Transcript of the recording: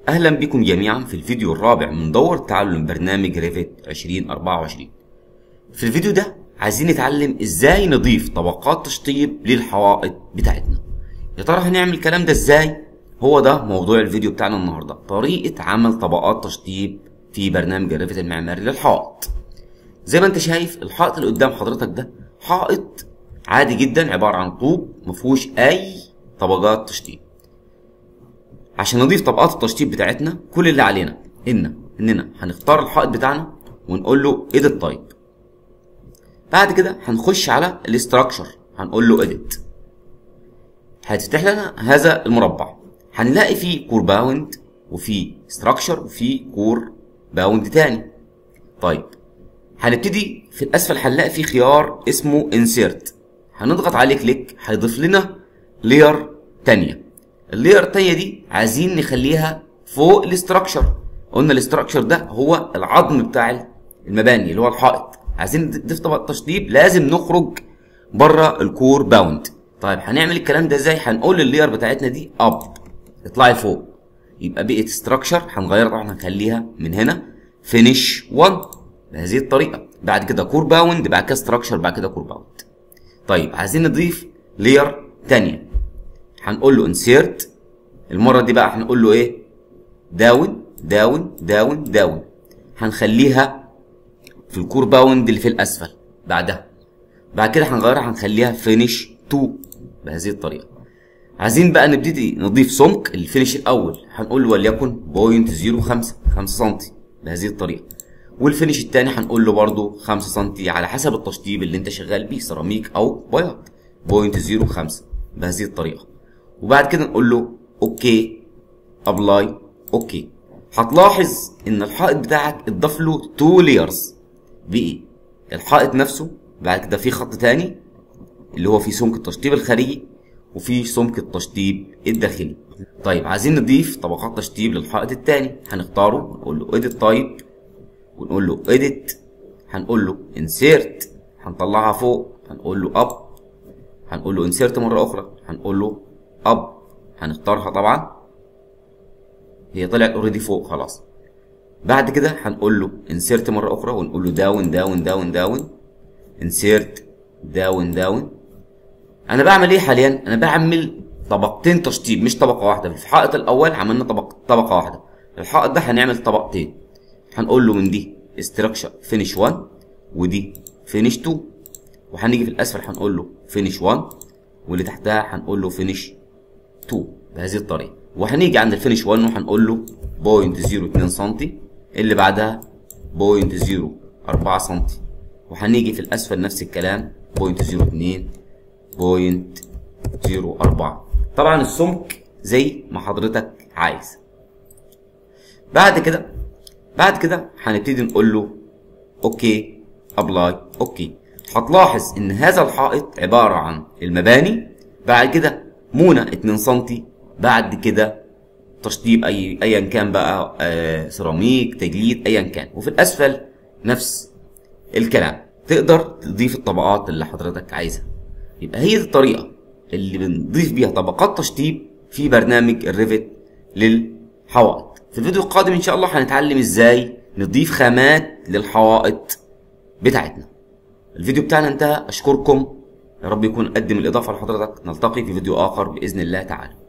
أهلا بكم جميعا في الفيديو الرابع من دور تعلم برنامج ريفت 2024 في الفيديو ده عايزين نتعلم ازاي نضيف طبقات تشطيب للحوائط بتاعتنا يا ترى هنعمل الكلام ده ازاي هو ده موضوع الفيديو بتاعنا النهارده طريقة عمل طبقات تشطيب في برنامج الريفت المعماري للحائط زي ما انت شايف الحائط اللي قدام حضرتك ده حائط عادي جدا عبارة عن طوب مفهوش اي طبقات تشطيب عشان نضيف طبقات التشطيب بتاعتنا كل اللي علينا ان اننا هنختار الحائط بتاعنا ونقول له edit type بعد كده هنخش على الاستراكشر هنقول له edit هتفتح لنا هذا المربع هنلاقي فيه كور باوند وفي ستراكشر وفي كور باوند تاني طيب هنبتدي في الاسفل هنلاقي فيه خيار اسمه insert هنضغط عليه كليك هيضيف لنا لير تانية اللير التانية دي عايزين نخليها فوق الاستراكشر قلنا الاستراكشر ده هو العظم بتاع المباني اللي هو الحائط عايزين نضيف طبقة تشطيب لازم نخرج بره الكور باوند طيب هنعمل الكلام ده ازاي هنقول اللير بتاعتنا دي اب اطلعي فوق يبقى بقت ستراكشر هنغيرها طبعا هنخليها من هنا فينيش 1 بهذه الطريقه بعد كده كور باوند بعد كده ستراكشر بعد كده كور باوند طيب عايزين نضيف لير تانية هنقول له انسيرت المره دي بقى هنقول له ايه داون داون داون داون هنخليها في الكور باوند اللي في الاسفل بعدها بعد كده هنغيرها هنخليها فينيش 2 بهذه الطريقه عايزين بقى نبتدي نضيف سمك الفينش الاول هنقول له وليكن بوينت 0.5 5 سم بهذه الطريقه والفينش الثاني هنقول له برده 5 سم على حسب التشطيب اللي انت شغال بيه سيراميك او بياض بوينت 0.5 بهذه الطريقه وبعد كده نقول له اوكي ابلاي اوكي هتلاحظ ان الحائط بتاعك اتضاف له تو لايرز بايه الحائط نفسه بعد كده في خط تاني اللي هو فيه سمك التشطيب الخارجي وفي سمك التشطيب الداخلي طيب عايزين نضيف طبقات تشطيب للحائط التاني هنختاره ونقول له edit type ونقول له edit هنقول له insert هنطلعها فوق هنقول له up هنقول له insert مرة أخرى هنقول له up هنختارها طبعا هي طلعت اوريدي فوق خلاص بعد كده هنقول له insert مرة أخرى ونقول له down down down down insert down down انا بعمل ايه حاليا انا بعمل طبقتين تشطيب مش طبقه واحده في الحائط الاول عملنا طبق طبقه واحده الحائط ده هنعمل طبقتين هنقول له من دي استراكشر فينيش 1 ودي فينيش 2 وهنيجي في الاسفل هنقول له فينيش 1 واللي تحتها هنقول له فينيش 2 بهذه الطريقه وهنيجي عند الفينيش 1 وهنقول له بوينت 02 سم اللي بعدها بوينت 04 سم وهنيجي في الاسفل نفس الكلام بوينت 02 بوينت زيرو أربعة طبعا السمك زي ما حضرتك عايز بعد كده بعد كده هنبتدي نقول له اوكي ابلاي اوكي هتلاحظ ان هذا الحائط عبارة عن المباني بعد كده مونة 2 سم بعد كده تشطيب اي ايا كان بقى آه سيراميك تجليد ايا كان وفي الاسفل نفس الكلام تقدر تضيف الطبقات اللي حضرتك عايزها يبقى هي دي الطريقه اللي بنضيف بيها طبقات تشطيب في برنامج الريفت للحوائط في الفيديو القادم ان شاء الله هنتعلم ازاي نضيف خامات للحوائط بتاعتنا الفيديو بتاعنا انتهى اشكركم يا رب يكون قدم الاضافه لحضرتك نلتقي في فيديو اخر باذن الله تعالى